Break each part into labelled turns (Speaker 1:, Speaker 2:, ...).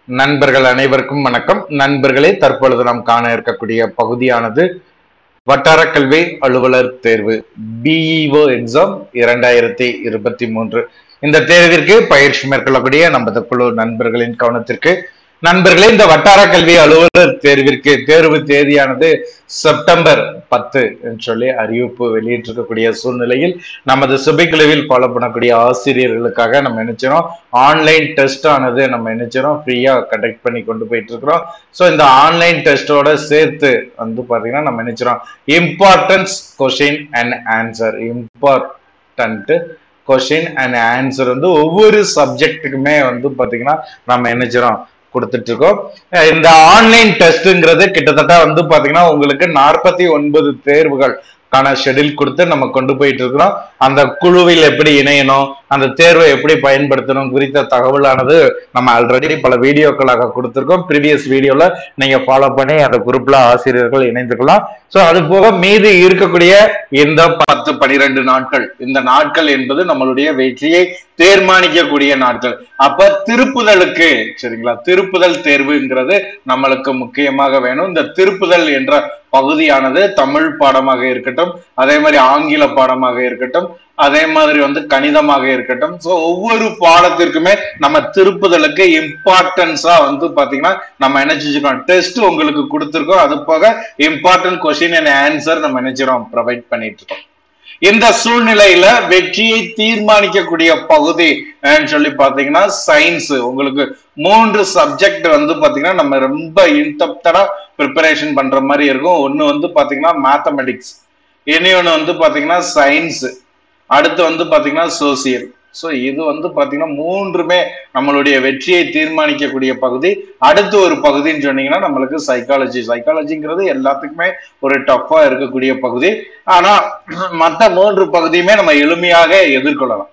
Speaker 1: நண்பர்கள் அனைவருக்கும் வணக்கம் நண்பர்களே தற்பொழுது நாம் காண இருக்கக்கூடிய பகுதியானது வட்டார கல்வி அலுவலர் தேர்வு பிஇஓ எக்ஸாம் இரண்டாயிரத்தி இருபத்தி மூன்று இந்த தேர்விற்கு பயிற்சி மேற்கொள்ளக்கூடிய நமது குழு நண்பர்களின் கவனத்திற்கு நண்பர்களே இந்த வட்டார கல்வி அலுவலர் தேர்விற்கு தேர்வு தேதியானது செப்டம்பர் பத்து என்று சொல்லி அறிவிப்பு வெளியிட்டிருக்கக்கூடிய சூழ்நிலையில் நமது சுபைக்குழுவில் ஃபாலோ பண்ணக்கூடிய ஆசிரியர்களுக்காக நம்ம நினைச்சிரோம் ஆன்லைன் டெஸ்ட் ஆனது நம்ம நினைச்சிரோம் ஃப்ரீயா கண்டக்ட் பண்ணி கொண்டு போயிட்டு இருக்கிறோம் ஸோ இந்த ஆன்லைன் டெஸ்டோட சேர்த்து வந்து பாத்தீங்கன்னா நம்ம நினைச்சிரோம் importance question and answer important question and answer வந்து ஒவ்வொரு சப்ஜெக்ட்டுக்குமே வந்து பாத்தீங்கன்னா நம்ம நினைச்சிரோம் கொடுத்துட்டு இருக்கோம் அஹ் இந்த ஆன்லைன் டெஸ்ட்ங்கிறது கிட்டத்தட்ட வந்து பாத்தீங்கன்னா உங்களுக்கு நாற்பத்தி ஒன்பது தேர்வுகள் கான ஷெட்யூல் கொடுத்து நம்ம கொண்டு போயிட்டு இருக்கிறோம் அந்த குழுவில் எப்படி இணையணும் அந்த தேர்வை எப்படி பயன்படுத்தணும் குறித்த தகவலானது நம்ம ஆல்ரெடி பல வீடியோக்களாக கொடுத்துருக்கோம் ப்ரீவியஸ் வீடியோல நீங்க ஃபாலோ பண்ணி அந்த குரூப்ல ஆசிரியர்கள் இணைந்துக்கலாம் ஸோ அது போக மீதி இருக்கக்கூடிய இந்த பத்து பனிரெண்டு நாட்கள் இந்த நாட்கள் என்பது நம்மளுடைய வெற்றியை தீர்மானிக்கக்கூடிய நாட்கள் அப்ப திருப்புதலுக்கு சரிங்களா திருப்புதல் தேர்வுங்கிறது நம்மளுக்கு முக்கியமாக வேணும் இந்த திருப்புதல் என்ற பகுதியானது தமிழ் பாடமாக இருக்கட்டும் அதே மாதிரி ஆங்கில பாடமாக இருக்கட்டும் அதே மாதிரி வந்து கணிதமாக இருக்கட்டும் ஸோ ஒவ்வொரு பாடத்திற்குமே நம்ம திருப்புதலுக்கு இம்பார்ட்டன்ஸா வந்து பாத்தீங்கன்னா நம்ம என்ன செஞ்சுக்கோம் டெஸ்ட் உங்களுக்கு கொடுத்துருக்கோம் அது போக இம்பார்ட்டன்ட் கொஸ்டின் அண்ட் ஆன்சர் நம்ம நினைச்சிரோம் ப்ரொவைட் பண்ணிட்டு இருக்கோம் இந்த சூழ்நிலையில வெற்றியை தீர்மானிக்கக்கூடிய பகுதி சொல்லி பாத்தீங்கன்னா சயின்ஸ் உங்களுக்கு மூன்று சப்ஜெக்ட் வந்து பாத்தீங்கன்னா நம்ம ரொம்ப இன்டெப்டா ப்ரிப்பரேஷன் பண்ற மாதிரி இருக்கும் ஒன்னு வந்து பாத்தீங்கன்னா மேத்தமெட்டிக்ஸ் இனி ஒன்று வந்து பாத்தீங்கன்னா சயின்ஸ் அடுத்து வந்து பாத்தீங்கன்னா சோசியல் ஸோ இது வந்து பாத்தீங்கன்னா மூன்றுமே நம்மளுடைய வெற்றியை தீர்மானிக்கக்கூடிய பகுதி அடுத்து ஒரு பகுதின்னு சொன்னீங்கன்னா நம்மளுக்கு சைக்காலஜி சைக்காலஜிங்கிறது எல்லாத்துக்குமே ஒரு டஃப்பா இருக்கக்கூடிய பகுதி ஆனா மற்ற மூன்று பகுதியுமே நம்ம எளிமையாக எதிர்கொள்ளலாம்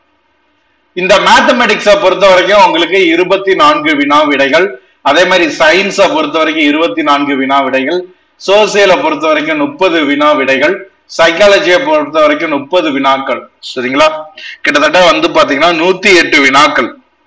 Speaker 1: இந்த மேத்தமெட்டிக்ஸை பொறுத்த வரைக்கும் உங்களுக்கு இருபத்தி நான்கு வினா விடைகள் அதே மாதிரி சயின்ஸை பொறுத்த வரைக்கும் இருபத்தி நான்கு வினா விடைகள் சோசியலை பொறுத்த வரைக்கும் முப்பது வினா விடைகள் சைக்காலஜியை பொறுத்த வரைக்கும் முப்பது வினாக்கள் சரிங்களா கிட்டத்தட்ட வந்து பாத்தீங்கன்னா நூத்தி எட்டு வினாக்கள்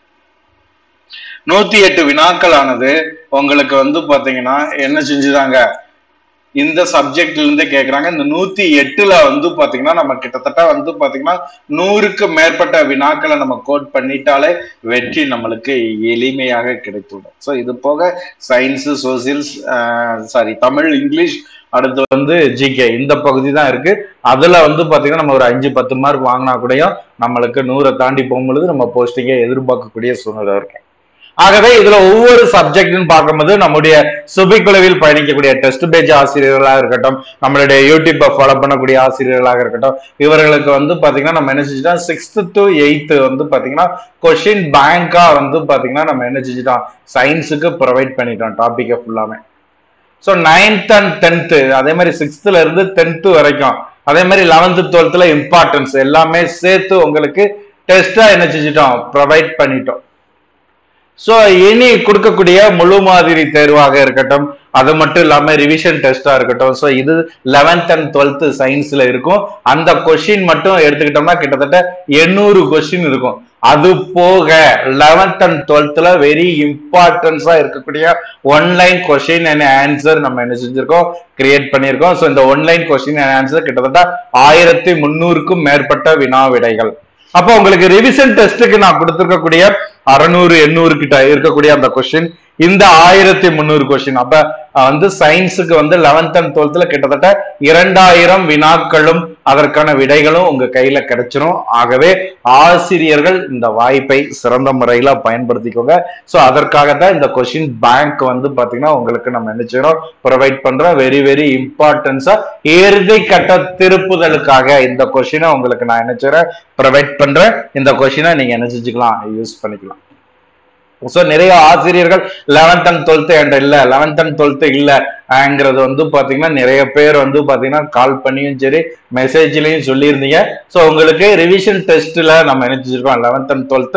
Speaker 1: நூத்தி எட்டு வினாக்கள் ஆனது உங்களுக்கு வந்து பாத்தீங்கன்னா என்ன செஞ்சுதாங்க இந்த சப்ஜெக்ட்ல இருந்து கேக்குறாங்க இந்த நூத்தி எட்டுல வந்து பாத்தீங்கன்னா நம்ம கிட்டத்தட்ட வந்து பாத்தீங்கன்னா நூறுக்கு மேற்பட்ட வினாக்களை நம்ம கோட் பண்ணிட்டாலே வெற்றி நம்மளுக்கு எளிமையாக கிடைத்துவிடும் ஸோ இது போக science socials sorry Tamil English அடுத்து வந்து ஜிகே இந்த பகுதி தான் இருக்கு அதுல வந்து பாத்தீங்கன்னா நம்ம ஒரு அஞ்சு பத்து மார்க் வாங்கினா கூடயும் நம்மளுக்கு நூறை தாண்டி போகும்பொழுது நம்ம போஸ்டிங்கை எதிர்பார்க்கக்கூடிய சூழ்நிலை இருக்கும் ஆகவே இதுல ஒவ்வொரு சப்ஜெக்ட்னு பார்க்கும்போது நம்முடைய சுபிக்குழுவில் பயணிக்கக்கூடிய டெஸ்ட் பேஜ் ஆசிரியர்களாக இருக்கட்டும் நம்மளுடைய யூடியூப்பை ஃபாலோ பண்ணக்கூடிய ஆசிரியர்களாக இருக்கட்டும் இவர்களுக்கு வந்து பாத்தீங்கன்னா நம்ம என்ன செஞ்சுட்டோம் சிக்ஸ்த் டு எயித்து வந்து பாத்தீங்கன்னா கொஷின் பேங்கா வந்து பாத்தீங்கன்னா நம்ம என்ன செஞ்சுட்டோம் சயின்ஸுக்கு ப்ரொவைட் பண்ணிட்டோம் டாபிக்கை ஃபுல்லாமே ஸோ நைன்த் அண்ட் டென்த்து அதே மாதிரி சிக்ஸ்த்ல இருந்து டென்த்து வரைக்கும் அதே மாதிரி லெவன்த்து டுவெல்த்ல இம்பார்ட்டன்ஸ் எல்லாமே சேர்த்து உங்களுக்கு டெஸ்டா என்ன செஞ்சிட்டோம் ப்ரொவைட் பண்ணிட்டோம் ஸோ இனி கொடுக்கக்கூடிய முழு மாதிரி தேர்வாக இருக்கட்டும் அது மட்டும் இல்லாம ரிவிஷன் டெஸ்டா இருக்கட்டும் ஸோ இது லெவன்த் அண்ட் டுவெல்த் சயின்ஸ்ல இருக்கும் அந்த கொஸ்டின் மட்டும் எடுத்துக்கிட்டோம்னா கிட்டத்தட்ட எண்ணூறு கொஸ்டின் இருக்கும் அது போக லெவன்த் அண்ட் டுவெல்த்ல வெரி இம்பார்ட்டன்ஸா இருக்கக்கூடிய ஒன்லைன் கொஸ்டின் அண்ட் ஆன்சர் நம்ம என்ன செஞ்சிருக்கோம் கிரியேட் பண்ணியிருக்கோம் ஸோ இந்த ஒன்லைன் கொஸ்டின் அண்ட் ஆன்சர் கிட்டத்தட்ட ஆயிரத்தி முன்னூறுக்கும் மேற்பட்ட வினா விடைகள் அப்போ உங்களுக்கு ரிவிஷன் டெஸ்ட்டுக்கு நான் கொடுத்துருக்கக்கூடிய அறநூறு எண்ணூறு கிட்ட இருக்கக்கூடிய அந்த கொஸ்டின் இந்த ஆயிரத்தி முந்நூறு கொஸ்டின் அப்ப வந்து சயின்ஸுக்கு வந்து லெவன்த் அண்ட் டுவெல்த்ல கிட்டத்தட்ட இரண்டாயிரம் வினாக்களும் அதற்கான விடைகளும் உங்க கையில கிடைச்சிரும் ஆகவே ஆசிரியர்கள் இந்த வாய்ப்பை சிறந்த முறையில பயன்படுத்திக்கோங்க ஸோ அதற்காக தான் இந்த கொஸ்டின் பேங்க் வந்து பாத்தீங்கன்னா உங்களுக்கு நம்ம என்ன செய்யறோம் ப்ரொவைட் பண்றோம் வெரி வெரி இம்பார்ட்டன்ஸா இறுதி கட்ட திருப்புதலுக்காக இந்த கொஸ்டினை உங்களுக்கு நான் என்ன செய்யறேன் ப்ரொவைட் பண்றேன் இந்த கொஸ்டினை நீங்க என்ன செஞ்சுக்கலாம் யூஸ் பண்ணிக்கலாம் ஸோ நிறைய ஆசிரியர்கள் லெவன்த் அண்ட் டுவெல்த் என்கிட்ட இல்லை லெவன்த் அண்ட் டுவெல்த் இல்லைங்கிறது வந்து பார்த்தீங்கன்னா நிறைய பேர் வந்து பார்த்தீங்கன்னா கால் பண்ணியும் சரி மெசேஜ்லையும் சொல்லியிருந்தீங்க ஸோ உங்களுக்கு ரிவிஷன் டெஸ்ட்டில் நம்ம நினைச்சிருக்கோம் லெவன்த் அண்ட் டுவெல்த்து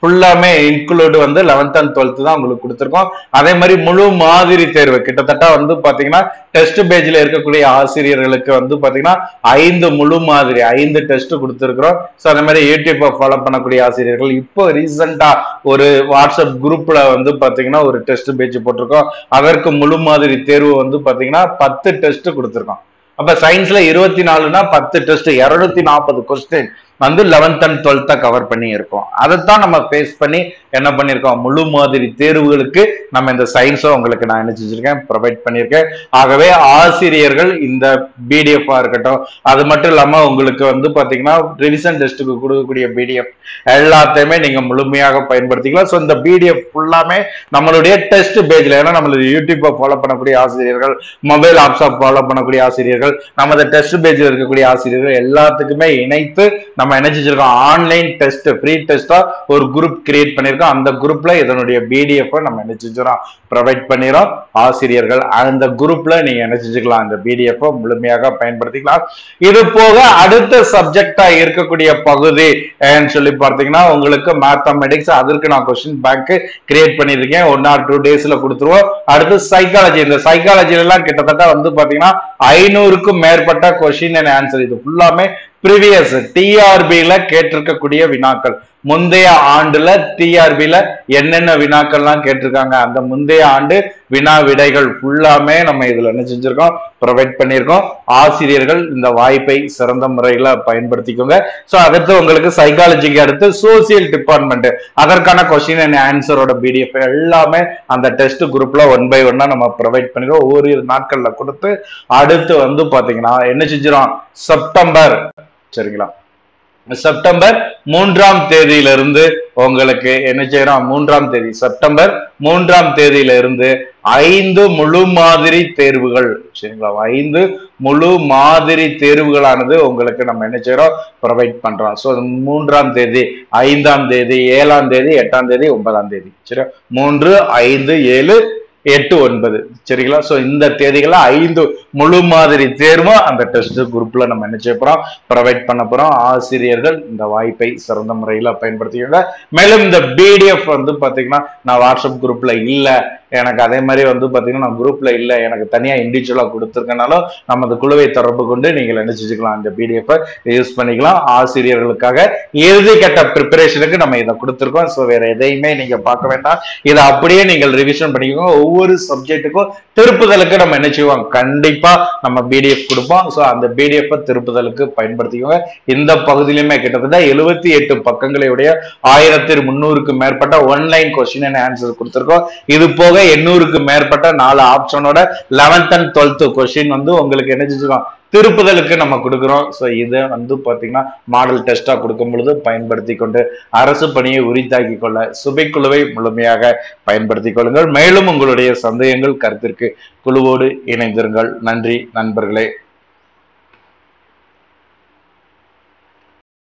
Speaker 1: ஃபுல்லாமே இன்க்ளூடு வந்து லெவன்த் அண்ட் டுவெல்த் தான் உங்களுக்கு கொடுத்துருக்கோம் அதே மாதிரி முழு மாதிரி தேர்வு கிட்டத்தட்ட வந்து பாத்தீங்கன்னா டெஸ்ட் பேஜ்ல இருக்கக்கூடிய ஆசிரியர்களுக்கு வந்து பாத்தீங்கன்னா ஐந்து முழு மாதிரி ஐந்து டெஸ்ட் கொடுத்துருக்கிறோம் ஸோ அதே மாதிரி யூடியூப்பை ஃபாலோ பண்ணக்கூடிய ஆசிரியர்கள் இப்போ ரீசெண்டா ஒரு வாட்ஸ்அப் குரூப்ல வந்து பாத்தீங்கன்னா ஒரு டெஸ்ட் பேஜ் போட்டிருக்கோம் அதற்கு முழு மாதிரி தேர்வு வந்து பாத்தீங்கன்னா பத்து டெஸ்ட் கொடுத்துருக்கோம் அப்ப சயின்ஸ்ல இருபத்தி நாலுனா பத்து டெஸ்ட் இருநூத்தி நாற்பது கொஸ்டின் வந்து லெவன்த் அண்ட் டுவெல்த்தை கவர் பண்ணி இருக்கோம் அதைத்தான் நம்ம ஃபேஸ் பண்ணி என்ன பண்ணியிருக்கோம் முழு மாதிரி தேர்வுகளுக்கு நம்ம இந்த சயின்ஸை உங்களுக்கு நான் என்ன செஞ்சிருக்கேன் ப்ரொவைட் பண்ணியிருக்கேன் ஆகவே ஆசிரியர்கள் இந்த பிடிஎஃபா இருக்கட்டும் அது மட்டும் இல்லாம உங்களுக்கு வந்து பாத்தீங்கன்னா ரிவிஷன் டெஸ்ட்டுக்கு கொடுக்கக்கூடிய பிடிஎஃப் எல்லாத்தையுமே நீங்க முழுமையாக பயன்படுத்திக்கலாம் ஸோ இந்த பிடிஎஃப் ஃபுல்லாமே நம்மளுடைய டெஸ்ட் பேஜ்ல ஏன்னா நம்மளுடைய யூடியூப்பை ஃபாலோ பண்ணக்கூடிய ஆசிரியர்கள் மொபைல் ஆப்ஸை ஃபாலோ பண்ணக்கூடிய ஆசிரியர்கள் நமது டெஸ்ட் பேஜ்ல இருக்கக்கூடிய ஆசிரியர்கள் எல்லாத்துக்குமே இணைத்து நம்ம என்ன செஞ்சிருக்கோம் ஆன்லைன் டெஸ்ட் ஃப்ரீ டெஸ்டா ஒரு குரூப் கிரியேட் பண்ணியிருக்கோம் அந்த குரூப்ல இதனுடைய பிடிஎஃப் நம்ம என்ன செஞ்சிடறோம் ப்ரொவைட் பண்ணிடுறோம் ஆசிரியர்கள் அந்த குரூப்ல நீங்க என்ன செஞ்சுக்கலாம் அந்த பிடிஎஃப் முழுமையாக பயன்படுத்திக்கலாம் இது போக அடுத்த சப்ஜெக்டா இருக்கக்கூடிய பகுதி ஏன்னு சொல்லி பார்த்தீங்கன்னா உங்களுக்கு மேத்தமெட்டிக்ஸ் அதற்கு நான் கொஸ்டின் பேங்க் கிரியேட் பண்ணியிருக்கேன் ஒன் ஆர் டூ டேஸ்ல கொடுத்துருவோம் அடுத்து சைக்காலஜி இந்த சைக்காலஜில எல்லாம் கிட்டத்தட்ட வந்து பாத்தீங்கன்னா ஐநூறுக்கும் மேற்பட்ட கொஸ்டின் அண்ட் ஆன்சர் இது ஃபுல்லாமே ப்ரீவியஸ் டிஆர்பில கேட்டிருக்கக்கூடிய வினாக்கள் முந்தைய ஆண்டுல டிஆர்பில என்னென்ன வினாக்கள்லாம் கேட்டிருக்காங்க அந்த முந்தைய ஆண்டு வினா விடைகள் ஃபுல்லாமே நம்ம இதுல என்ன செஞ்சிருக்கோம் ப்ரொவைட் பண்ணியிருக்கோம் ஆசிரியர்கள் இந்த வாய்ப்பை சிறந்த முறையில பயன்படுத்திக்கோங்க ஸோ அடுத்து உங்களுக்கு சைக்காலஜிக்கு அடுத்து சோசியல் டிபார்ட்மெண்ட் அதற்கான கொஸ்டின் அண்ட் ஆன்சரோட பிடிஎஃப் எல்லாமே அந்த டெஸ்ட் குரூப்ல ஒன் பை ஒன்னா நம்ம ப்ரொவைட் பண்ணிடுவோம் ஓரிரு நாட்கள்ல கொடுத்து அடுத்து வந்து பாத்தீங்கன்னா என்ன செஞ்சிடும் செப்டம்பர் சரிங்களா செப்டம்பர் மூன்றாம் தேதியிலிருந்து உங்களுக்கு என்ன செய்யறோம் மூன்றாம் தேதி செப்டம்பர் மூன்றாம் தேதியில இருந்து ஐந்து முழு மாதிரி தேர்வுகள் சரிங்களா ஐந்து முழு மாதிரி தேர்வுகளானது உங்களுக்கு நம்ம என்ன செய்யறோம் ப்ரொவைட் பண்றோம் ஸோ மூன்றாம் தேதி ஐந்தாம் தேதி ஏழாம் தேதி எட்டாம் தேதி ஒன்பதாம் தேதி சரியா மூன்று ஐந்து ஏழு எட்டு ஒன்பது சரிங்களா ஸோ இந்த தேதிகளை ஐந்து முழு மாதிரி தேர்வும் அந்த டெஸ்ட் குரூப்ல நம்ம என்ன செய்ய போறோம் ப்ரொவைட் பண்ண போறோம் ஆசிரியர்கள் இந்த வாய்ப்பை சிறந்த முறையில் பயன்படுத்திக்கோங்க மேலும் இந்த பிடிஎஃப் வந்து பாத்தீங்கன்னா நான் வாட்ஸ்அப் குரூப்ல இல்ல எனக்கு அதே மாதிரி வந்து பாத்தீங்கன்னா நான் குரூப்ல இல்ல எனக்கு தனியா இண்டிவிஜுவலா கொடுத்துருக்கனாலும் நமது குழுவை தொடர்பு கொண்டு நீங்கள் என்ன செஞ்சுக்கலாம் இந்த பிடிஎஃப் யூஸ் பண்ணிக்கலாம் ஆசிரியர்களுக்காக இறுதி கட்ட ப்ரிப்பரேஷனுக்கு நம்ம இதை கொடுத்துருக்கோம் ஸோ வேற எதையுமே நீங்க பார்க்க வேண்டாம் இதை அப்படியே நீங்கள் ரிவிஷன் பண்ணிக்கோங்க ஒவ்வொரு சப்ஜெக்ட்டுக்கும் திருப்புதலுக்கு நம்ம என்ன செய்வோம் கண்டிப்பா நம்ம பிடிஎஃப் கொடுப்போம் ஸோ அந்த பிடிஎஃப் திருப்புதலுக்கு பயன்படுத்திக்கோங்க இந்த பகுதியிலுமே கிட்டத்தட்ட எழுபத்தி எட்டு பக்கங்களுடைய ஆயிரத்தி முன்னூறுக்கு மேற்பட்ட ஒன்லைன் கொஸ்டின் அண்ட் ஆன்சர் கொடுத்துருக்கோம் இது போக எண்ணூறுக்கு மேற்பட்ட நாலு ஆப்ஷனோட லெவன்த் அண்ட் டுவெல்த் கொஸ்டின் வந்து உங்களுக்கு என்ன செஞ்சுக்கோம் திருப்புதலுக்கு நம்ம கொடுக்குறோம் ஸோ இதை வந்து பார்த்தீங்கன்னா மாடல் டெஸ்ட்டாக கொடுக்கும் பொழுது பயன்படுத்தி கொண்டு அரசு பணியை உரித்தாக்கி கொள்ள சுபைக்குழுவை முழுமையாக பயன்படுத்திக் கொள்ளுங்கள் மேலும் உங்களுடைய சந்தேகங்கள் கருத்திற்கு குழுவோடு இணைந்திருங்கள் நன்றி நண்பர்களே